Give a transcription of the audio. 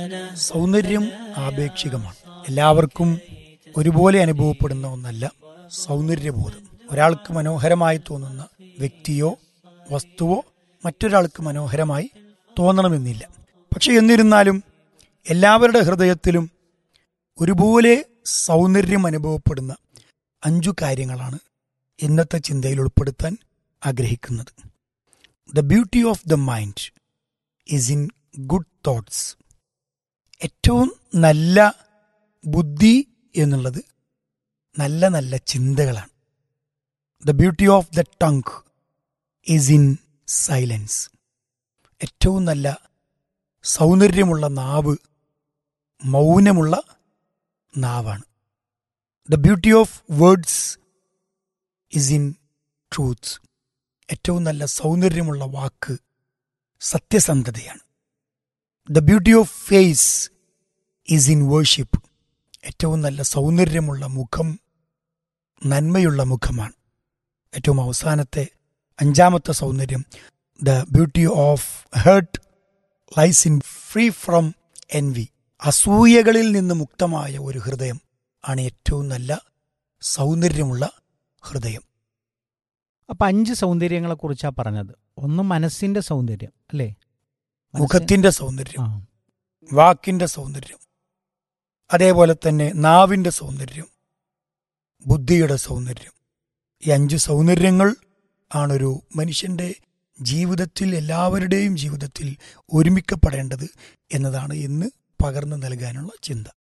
സൗന്ദര്യം ആപേക്ഷികമാണ് എല്ലാവർക്കും ഒരുപോലെ അനുഭവപ്പെടുന്ന ഒന്നല്ല സൗന്ദര്യബോധം ഒരാൾക്ക് മനോഹരമായി തോന്നുന്ന വ്യക്തിയോ വസ്തുവോ മറ്റൊരാൾക്ക് മനോഹരമായി തോന്നണമെന്നില്ല പക്ഷെ എന്നിരുന്നാലും എല്ലാവരുടെ ഹൃദയത്തിലും ഒരുപോലെ സൗന്ദര്യം അനുഭവപ്പെടുന്ന അഞ്ചു കാര്യങ്ങളാണ് ഇന്നത്തെ ചിന്തയിൽ ഉൾപ്പെടുത്താൻ ആഗ്രഹിക്കുന്നത് the beauty of the mind is in good thoughts ഏറ്റവും നല്ല ബുദ്ധി എന്നുള്ളത് നല്ല നല്ല ചിന്തകളാണ് the beauty of the tongue is in silence ഏറ്റവും നല്ല സൗന്ദര്യമുള്ള നാവ് മൗനമുള്ള നാവാണ് the beauty of words is in truth ഏറ്റവും നല്ല സൗന്ദര്യമുള്ള വാക്ക് സത്യസന്ധതയാണ് the beauty of face is in worship ഏറ്റവും നല്ല സൗന്ദര്യമുള്ള മുഖം നന്മയുള്ള മുഖമാണ് ഏറ്റവും അവസാനത്തെ അഞ്ചാമത്തെ സൗന്ദര്യം the beauty of heart lies in free from envy അസൂയകളിൽ നിന്ന് മുക്തമായ ഒരു ഹൃദയം ആണ് ഏറ്റവും നല്ല സൗന്ദര്യമുള്ള ഹൃദയം അപ്പൊ അഞ്ച് സൗന്ദര്യങ്ങളെ കുറിച്ചാ പറഞ്ഞത് ഒന്ന് മനസ്സിന്റെ സൗന്ദര്യം അല്ലേ മനസ്സി- മുഖത്തിന്റെ സൗന്ദര്യം ആ. വാക്കിന്റെ സൗന്ദര്യം അതേപോലെ തന്നെ നാവിന്റെ സൗന്ദര്യം ബുദ്ധിയുടെ സൗന്ദര്യം ഈ അഞ്ച് സൗന്ദര്യങ്ങൾ ആണൊരു മനുഷ്യന്റെ ജീവിതത്തിൽ എല്ലാവരുടെയും ജീവിതത്തിൽ ഒരുമിക്കപ്പെടേണ്ടത് എന്നതാണ് ഇന്ന് പകർന്നു നൽകാനുള്ള ചിന്ത